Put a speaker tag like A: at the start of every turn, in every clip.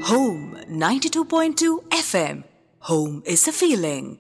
A: Home 92.2 FM. Home is a feeling.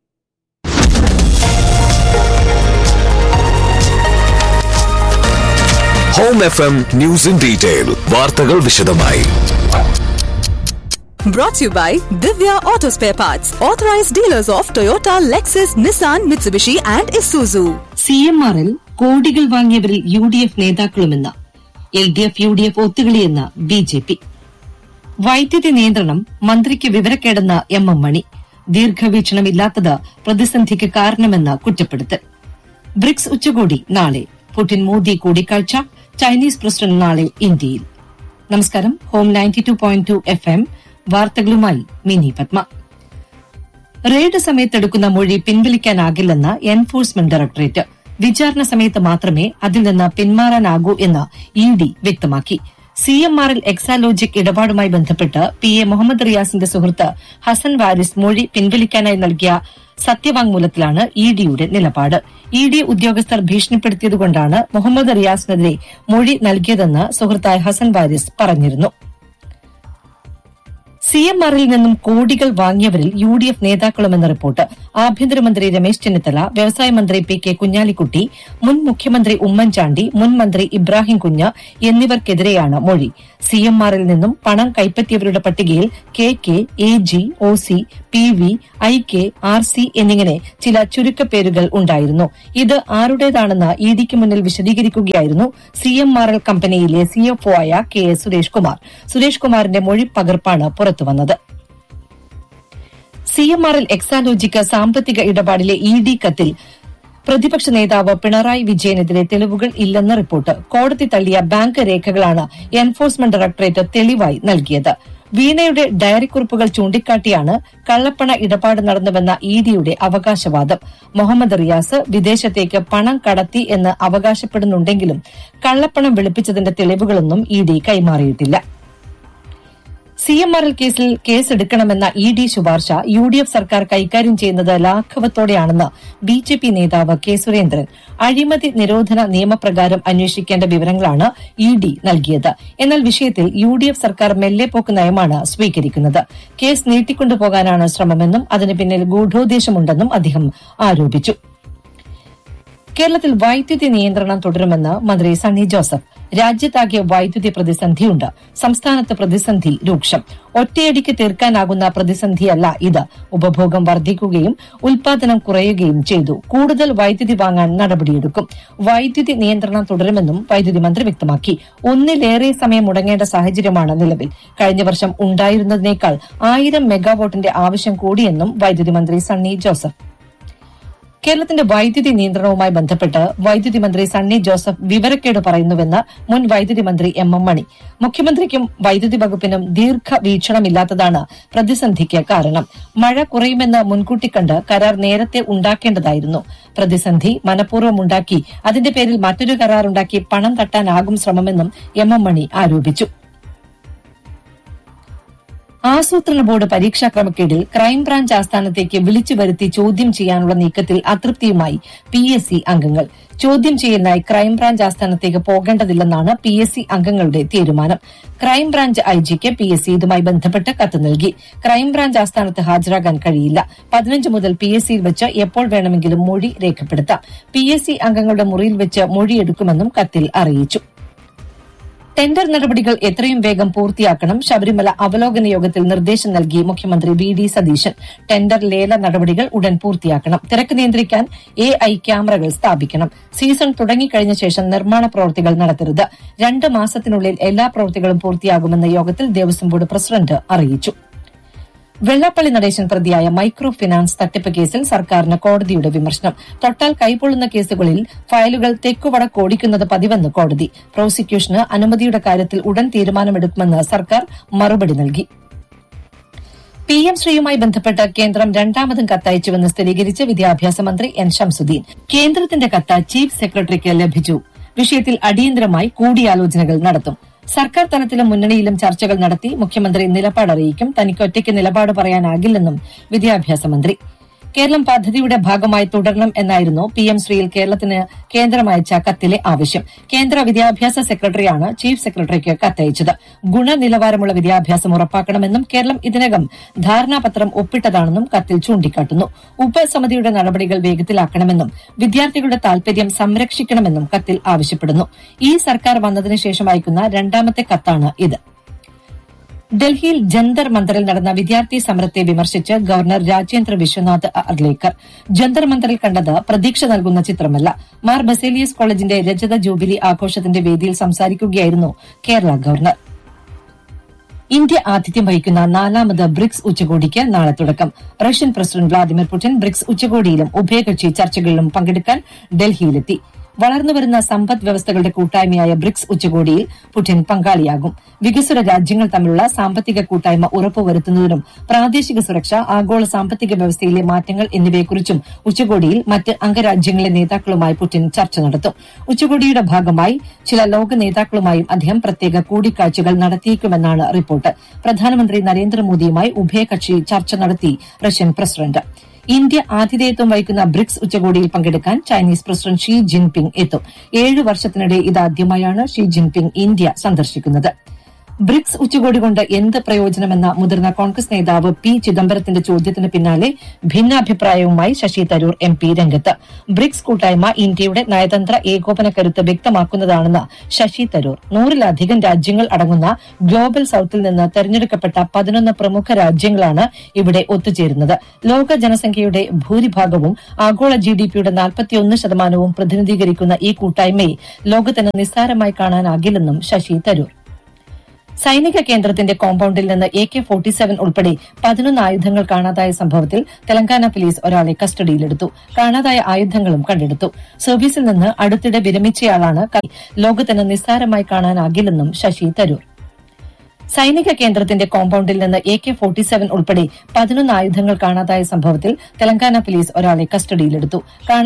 B: Home F M news in detail വാർത്തകൾ വിശദമായി
A: Brought to you by Divya Auto Spare Parts, authorized dealers of Toyota, Lexus, Nissan, Mitsubishi, and Isuzu.
C: C M ആറിൽ കോടികൾ വാങ്ങിയവരിൽ U D F നേതാക്കളുമെന്ന് L D F U D F ഒത്തുകളിയെന്ന് B J P വൈദ്യുതി നിയന്ത്രണം മന്ത്രിക്ക് വിവരക്കേടെന്ന M M മണി ദീർഘവീക്ഷണമില്ലാത്തത് പ്രതിസന്ധിക്ക് കാരണമെന്ന് കുറ്റപ്പെടുത്തൽ ബ്രിക്സ് ഉച്ചകോടി നാളെ പുടിൻ മോദി കൂടിക്കാഴ്ച ചൈനീസ് പ്രസിഡന്റ് നാളെ ഇന്ത്യയിൽ നമസ്കാരം Home ninety two point two F M വാർത്തകളുമായി മിനി പത്മ റെയ്ഡ് സമയത്തെടുക്കുന്ന മൊഴി പിൻവലിക്കാനാകില്ലെന്ന് എൻഫോഴ്സ്മെന്റ് ഡയറക്ടറേറ്റ് വിചാരണ സമയത്ത് മാത്രമേ അതിൽ നിന്ന് പിന്മാറാനാകൂ എന്ന് ഇ ഡി വ്യക്തമാക്കി സി എം ആറിൽ എക്സാലോജിക് ഇടപാടുമായി ബന്ധപ്പെട്ട് പി എ മുഹമ്മദ് റിയാസിന്റെ സുഹൃത്ത് ഹസൻ വാരിസ് മൊഴി പിൻവലിക്കാനായി നൽകിയ സത്യവാങ്മൂലത്തിലാണ് ഇ ഡിയുടെ നിലപാട് ഇ ഡി ഉദ്യോഗസ്ഥർ ഭീഷണിപ്പെടുത്തിയതുകൊണ്ടാണ് മുഹമ്മദ് റിയാസിനെതിരെ മൊഴി നൽകിയതെന്ന് സുഹൃത്തായ ഹസൻ വാരിസ് പറഞ്ഞിരുന്നു സി എം ആറിൽ നിന്നും കോടികൾ വാങ്ങിയവരിൽ യു ഡി എഫ് നേതാക്കളുമെന്ന റിപ്പോർട്ട് ആഭ്യന്തരമന്ത്രി രമേശ് ചെന്നിത്തല വ്യവസായ മന്ത്രി പി കെ കുഞ്ഞാലിക്കുട്ടി മുൻ മുഖ്യമന്ത്രി ഉമ്മൻചാണ്ടി മുൻ മന്ത്രി ഇബ്രാഹിം കുഞ്ഞ് എന്നിവർക്കെതിരെയാണ് മൊഴി സി എം ആറിൽ നിന്നും പണം കൈപ്പറ്റിയവരുടെ പട്ടികയിൽ K K A G O C P V I K R C എന്നിങ്ങനെ ചില ചുരുക്കപ്പേരുകൾ ഉണ്ടായിരുന്നു ഇത് ആരുടേതാണെന്ന് ഇ ഡിക്ക് മുന്നിൽ വിശദീകരിക്കുകയായിരുന്നു സി എം ആർ എൽ കമ്പനിയിലെ സിഎഫ്ഒ ആയ കെ എസ് സുരേഷ് കുമാർ സുരേഷ് കുമാറിന്റെ മൊഴി പകർപ്പാണ് പുറത്തുവന്നത് സി എം ആറിൽ എക്സാലോജിക്ക് സാമ്പത്തിക ഇടപാടിലെ ഇ ഡി കത്തിൽ പ്രതിപക്ഷ നേതാവ് പിണറായി വിജയനെതിരെ തെളിവുകൾ ഇല്ലെന്ന റിപ്പോർട്ട് കോടതി തള്ളിയ ബാങ്ക് രേഖകളാണ് എൻഫോഴ്സ്മെന്റ് ഡയറക്ടറേറ്റ് തെളിവായി നൽകിയത് വീണയുടെ ഡയറിക്കുറിപ്പുകൾ ചൂണ്ടിക്കാട്ടിയാണ് കള്ളപ്പണ ഇടപാട് നടന്നുവെന്ന ഇ ഡിയുടെ അവകാശവാദം മുഹമ്മദ് റിയാസ് വിദേശത്തേക്ക് പണം കടത്തി എന്ന് അവകാശപ്പെടുന്നുണ്ടെങ്കിലും കള്ളപ്പണം വെളുപ്പിച്ചതിന്റെ തെളിവുകളൊന്നും ഇ ഡി കൈമാറിയിട്ടില്ല സി എം ആർ എൽ കേസിൽ കേസെടുക്കണമെന്ന ഇ ഡി ശുപാർശ യു ഡി എഫ് സർക്കാർ കൈകാര്യം ചെയ്യുന്നത് ലാഘവത്തോടെയാണെന്ന് ബി ജെ പി നേതാവ് കെ സുരേന്ദ്രൻ അഴിമതി നിരോധന നിയമപ്രകാരം അന്വേഷിക്കേണ്ട വിവരങ്ങളാണ് ഇ ഡി നൽകിയത് എന്നാൽ വിഷയത്തിൽ യു ഡി എഫ് സർക്കാർ മെല്ലെപ്പോക്ക് നയമാണ് സ്വീകരിക്കുന്നത് കേസ് നീട്ടിക്കൊണ്ടുപോകാനാണ് ശ്രമമെന്നും അതിന് പിന്നിൽ ഗൂഢോദ്ദേശമുണ്ടെന്നും അദ്ദേഹം ആരോപിച്ചു കേരളത്തിൽ വൈദ്യുതി നിയന്ത്രണം തുടരുമെന്ന് മന്ത്രി സണ്ണി ജോസഫ് രാജ്യത്താകെ വൈദ്യുതി പ്രതിസന്ധിയുണ്ട് സംസ്ഥാനത്ത് പ്രതിസന്ധി രൂക്ഷം ഒറ്റയടിക്ക് തീർക്കാനാകുന്ന പ്രതിസന്ധിയല്ല ഇത് ഉപഭോഗം വർദ്ധിക്കുകയും ഉൽപാദനം കുറയുകയും ചെയ്തു കൂടുതൽ വൈദ്യുതി വാങ്ങാൻ നടപടിയെടുക്കും വൈദ്യുതി നിയന്ത്രണം തുടരുമെന്നും വൈദ്യുതി മന്ത്രി വ്യക്തമാക്കി ഒന്നിലേറെ സമയം മുടങ്ങേണ്ട സാഹചര്യമാണ് നിലവിൽ കഴിഞ്ഞ വർഷം ഉണ്ടായിരുന്നതിനേക്കാൾ ആയിരം മെഗാവാട്ടിന്റെ ആവശ്യം കൂടിയെന്നും വൈദ്യുതി മന്ത്രി സണ്ണി ജോസഫ് കേരളത്തിന്റെ വൈദ്യുതി നിയന്ത്രണവുമായി ബന്ധപ്പെട്ട് വൈദ്യുതി മന്ത്രി സണ്ണി ജോസഫ് വിവരക്കേട് പറയുന്നുവെന്ന് മുൻ വൈദ്യുതി മന്ത്രി എം എം മണി മുഖ്യമന്ത്രിക്കും വൈദ്യുതി വകുപ്പിനും ദീർഘവീക്ഷണമില്ലാത്തതാണ് പ്രതിസന്ധിക്ക് കാരണം മഴ കുറയുമെന്ന് മുൻകൂട്ടി കണ്ട് കരാർ നേരത്തെ ഉണ്ടാക്കേണ്ടതായിരുന്നു പ്രതിസന്ധി മനഃപൂർവ്വമുണ്ടാക്കി അതിന്റെ പേരിൽ മറ്റൊരു കരാർ ഉണ്ടാക്കി പണം തട്ടാനാകും ശ്രമമെന്നും എം എം മണി ആരോപിച്ചു ആസൂത്രണ ബോർഡ് പരീക്ഷാ ക്രമക്കേടിൽ ക്രൈംബ്രാഞ്ച് ആസ്ഥാനത്തേക്ക് വിളിച്ചു വരുത്തി ചോദ്യം ചെയ്യാനുള്ള നീക്കത്തിൽ അതൃപ്തിയുമായി പി എസ് സി അംഗങ്ങൾ ചോദ്യം ചെയ്യലിനായി ക്രൈംബ്രാഞ്ച് ആസ്ഥാനത്തേക്ക് പോകേണ്ടതില്ലെന്നാണ് പി എസ് സി അംഗങ്ങളുടെ തീരുമാനം ക്രൈംബ്രാഞ്ച് ഐജിക്ക് പി എസ് സി ഇതുമായി ബന്ധപ്പെട്ട് കത്ത് നൽകി ക്രൈംബ്രാഞ്ച് ആസ്ഥാനത്ത് ഹാജരാകാൻ കഴിയില്ല പതിനഞ്ച് മുതൽ പി എസ് സിയിൽ വെച്ച് എപ്പോൾ വേണമെങ്കിലും മൊഴി രേഖപ്പെടുത്താം പി എസ് സി അംഗങ്ങളുടെ മുറിയിൽ വെച്ച് മൊഴിയെടുക്കുമെന്നും കത്തിൽ അറിയിച്ചു ടെൻഡർ നടപടികൾ എത്രയും വേഗം പൂർത്തിയാക്കണം ശബരിമല അവലോകന യോഗത്തിൽ നിർദ്ദേശം നൽകി മുഖ്യമന്ത്രി വി ഡി സതീശൻ ടെൻഡർ ലേല നടപടികൾ ഉടൻ പൂർത്തിയാക്കണം തിരക്ക് നിയന്ത്രിക്കാൻ എ ഐ ക്യാമറകൾ സ്ഥാപിക്കണം സീസൺ തുടങ്ങിക്കഴിഞ്ഞ ശേഷം നിർമ്മാണ പ്രവൃത്തികൾ നടത്തരുത് രണ്ട് മാസത്തിനുള്ളിൽ എല്ലാ പ്രവൃത്തികളും പൂർത്തിയാകുമെന്ന് യോഗത്തിൽ ദേവസ്വം ബോർഡ് പ്രസിഡന്റ് അറിയിച്ചു വെള്ളാപ്പള്ളി നടേശൻ പ്രതിയായ മൈക്രോ ഫിനാൻസ് തട്ടിപ്പ് കേസിൽ സർക്കാരിന് കോടതിയുടെ വിമർശനം തൊട്ടാൽ കൈപ്പൊള്ളുന്ന കേസുകളിൽ ഫയലുകൾ തെക്കുവടക്ക് ഓടിക്കുന്നത് പതിവെന്ന് കോടതി പ്രോസിക്യൂഷന് അനുമതിയുടെ കാര്യത്തിൽ ഉടൻ തീരുമാനമെടുക്കുമെന്ന് സർക്കാർ മറുപടി നൽകി പി എം ശ്രീയുമായി ബന്ധപ്പെട്ട് കേന്ദ്രം രണ്ടാമതും കത്തയച്ചുവെന്ന് സ്ഥിരീകരിച്ച് വിദ്യാഭ്യാസ മന്ത്രി എൻ ഷംസുദ്ദീൻ കേന്ദ്രത്തിന്റെ കത്ത് ചീഫ് സെക്രട്ടറിക്ക് ലഭിച്ചു വിഷയത്തിൽ അടിയന്തരമായി കൂടിയാലോചനകൾ നടത്തും സർക്കാർ തലത്തിലും മുന്നണിയിലും ചർച്ചകൾ നടത്തി മുഖ്യമന്ത്രി നിലപാട് അറിയിക്കും തനിക്ക് ഒറ്റയ്ക്ക് നിലപാട് പറയാനാകില്ലെന്നും വിദ്യാഭ്യാസ മന്ത്രി കേരളം പദ്ധതിയുടെ ഭാഗമായി തുടരണം എന്നായിരുന്നു പി എം ശ്രീയിൽ കേരളത്തിന് കേന്ദ്രം അയച്ച കത്തിലെ ആവശ്യം കേന്ദ്ര വിദ്യാഭ്യാസ സെക്രട്ടറിയാണ് ചീഫ് സെക്രട്ടറിക്ക് കത്തയച്ചത് ഗുണനിലവാരമുള്ള വിദ്യാഭ്യാസം ഉറപ്പാക്കണമെന്നും കേരളം ഇതിനകം ധാരണാപത്രം ഒപ്പിട്ടതാണെന്നും കത്തിൽ ചൂണ്ടിക്കാട്ടുന്നു ഉപസമിതിയുടെ നടപടികൾ വേഗത്തിലാക്കണമെന്നും വിദ്യാർത്ഥികളുടെ താൽപര്യം സംരക്ഷിക്കണമെന്നും കത്തിൽ ആവശ്യപ്പെടുന്നു ഈ സർക്കാർ വന്നതിന് ശേഷം അയക്കുന്ന രണ്ടാമത്തെ കത്താണ് ഇത് ഡൽഹിയിൽ ജന്തർ മന്ദറിൽ നടന്ന വിദ്യാർത്ഥി സമരത്തെ വിമർശിച്ച് ഗവർണർ രാജേന്ദ്ര വിശ്വനാഥ് അർലേക്കർ ജന്തർ മന്ദറിൽ കണ്ടത് പ്രതീക്ഷ നൽകുന്ന ചിത്രമല്ല മാർ ബസേലിയസ് കോളേജിന്റെ രജത ജൂബിലി ആഘോഷത്തിന്റെ വേദിയിൽ സംസാരിക്കുകയായിരുന്നു കേരള ഗവർണർ ഇന്ത്യ ആതിഥ്യം വഹിക്കുന്ന നാലാമത് ബ്രിക്സ് ഉച്ചകോടിക്ക് നാളെ തുടക്കം Russian president Vladimir Putin BRICS ഉച്ചകോടിയിലും ഉഭയകക്ഷി ചർച്ചകളിലും പങ്കെടുക്കാൻ ഡൽഹിയിലെത്തി വളർന്നുവരുന്ന സമ്പദ് വ്യവസ്ഥകളുടെ കൂട്ടായ്മയായ ബ്രിക്സ് ഉച്ചകോടിയിൽ പുടിൻ പങ്കാളിയാകും വികസ്വര രാജ്യങ്ങൾ തമ്മിലുള്ള സാമ്പത്തിക കൂട്ടായ്മ ഉറപ്പുവരുത്തുന്നതിനും പ്രാദേശിക സുരക്ഷ ആഗോള സാമ്പത്തിക വ്യവസ്ഥയിലെ മാറ്റങ്ങൾ എന്നിവയെക്കുറിച്ചും ഉച്ചകോടിയിൽ മറ്റ് അംഗരാജ്യങ്ങളിലെ നേതാക്കളുമായി പുടിൻ ചർച്ച നടത്തും ഉച്ചകോടിയുടെ ഭാഗമായി ചില ലോക നേതാക്കളുമായും അദ്ദേഹം പ്രത്യേക കൂടിക്കാഴ്ചകൾ നടത്തിയേക്കുമെന്നാണ് റിപ്പോർട്ട് പ്രധാനമന്ത്രി നരേന്ദ്രമോദിയുമായി ഉഭയകക്ഷി ചർച്ച നടത്തി റഷ്യൻ പ്രസിഡന്റ് ഇന്ത്യ ആതിഥേയത്വം വഹിക്കുന്ന ബ്രിക്സ് ഉച്ചകോടിയിൽ പങ്കെടുക്കാൻ ചൈനീസ് പ്രസിഡന്റ് ഷീ ജിൻപിങ് എത്തും ഏഴ് വർഷത്തിനിടെ ഇതാദ്യമായാണ് ഷീ ജിൻപിങ് ഇന്ത്യ സന്ദർശിക്കുന്നത് ബ്രിക്സ് ഉച്ചകോടി കൊണ്ട് എന്ത് പ്രയോജനമെന്ന മുതിർന്ന കോൺഗ്രസ് നേതാവ് പി ചിദംബരത്തിന്റെ ചോദ്യത്തിന് പിന്നാലെ ഭിന്നാഭിപ്രായവുമായി ശശി തരൂർ എം പി രംഗത്ത് ബ്രിക്സ് കൂട്ടായ്മ ഇന്ത്യയുടെ നയതന്ത്ര ഏകോപന കരുത്ത് വ്യക്തമാക്കുന്നതാണെന്ന് ശശി തരൂർ നൂറിലധികം രാജ്യങ്ങൾ അടങ്ങുന്ന ഗ്ലോബൽ സൌത്തിൽ നിന്ന് തെരഞ്ഞെടുക്കപ്പെട്ട പതിനൊന്ന് പ്രമുഖ രാജ്യങ്ങളാണ് ഇവിടെ ഒത്തുചേരുന്നത് ലോക ജനസംഖ്യയുടെ ഭൂരിഭാഗവും ആഗോള ജി ഡി പിയുടെ നാൽപ്പത്തിയൊന്ന് ശതമാനവും പ്രതിനിധീകരിക്കുന്ന ഈ കൂട്ടായ്മയെ ലോകത്തിന് നിസ്സാരമായി കാണാനാകില്ലെന്നും ശശി തരൂർ സൈനിക കേന്ദ്രത്തിന്റെ കോമ്പൌണ്ടിൽ നിന്ന് എ കെ ഫോർട്ടി സെവൻ ഉൾപ്പെടെ പതിനൊന്ന് ആയുധങ്ങൾ കാണാതായ സംഭവത്തിൽ തെലങ്കാന പോലീസ് ഒരാളെ കസ്റ്റഡിയിലെടുത്തു കാണാതായ ആയുധങ്ങളും കണ്ടെടുത്തു സർവീസിൽ നിന്ന് അടുത്തിടെ വിരമിച്ചയാളാണ് ക- ലോകത്തിന് നിസ്സാരമായി കാണാനാകില്ലെന്നും ശശി തരൂർ സൈനിക കേന്ദ്രത്തിന്റെ കോമ്പൌണ്ടിൽ നിന്ന് എ കെ ഫോർട്ടി സെവൻ ഉൾപ്പെടെ പതിനൊന്ന് ആയുധങ്ങൾ കാണാതായ സംഭവത്തിൽ തെലങ്കാന പോലീസ് ഒരാളെ കസ്റ്റഡിയിലെടുത്തു കാണാ-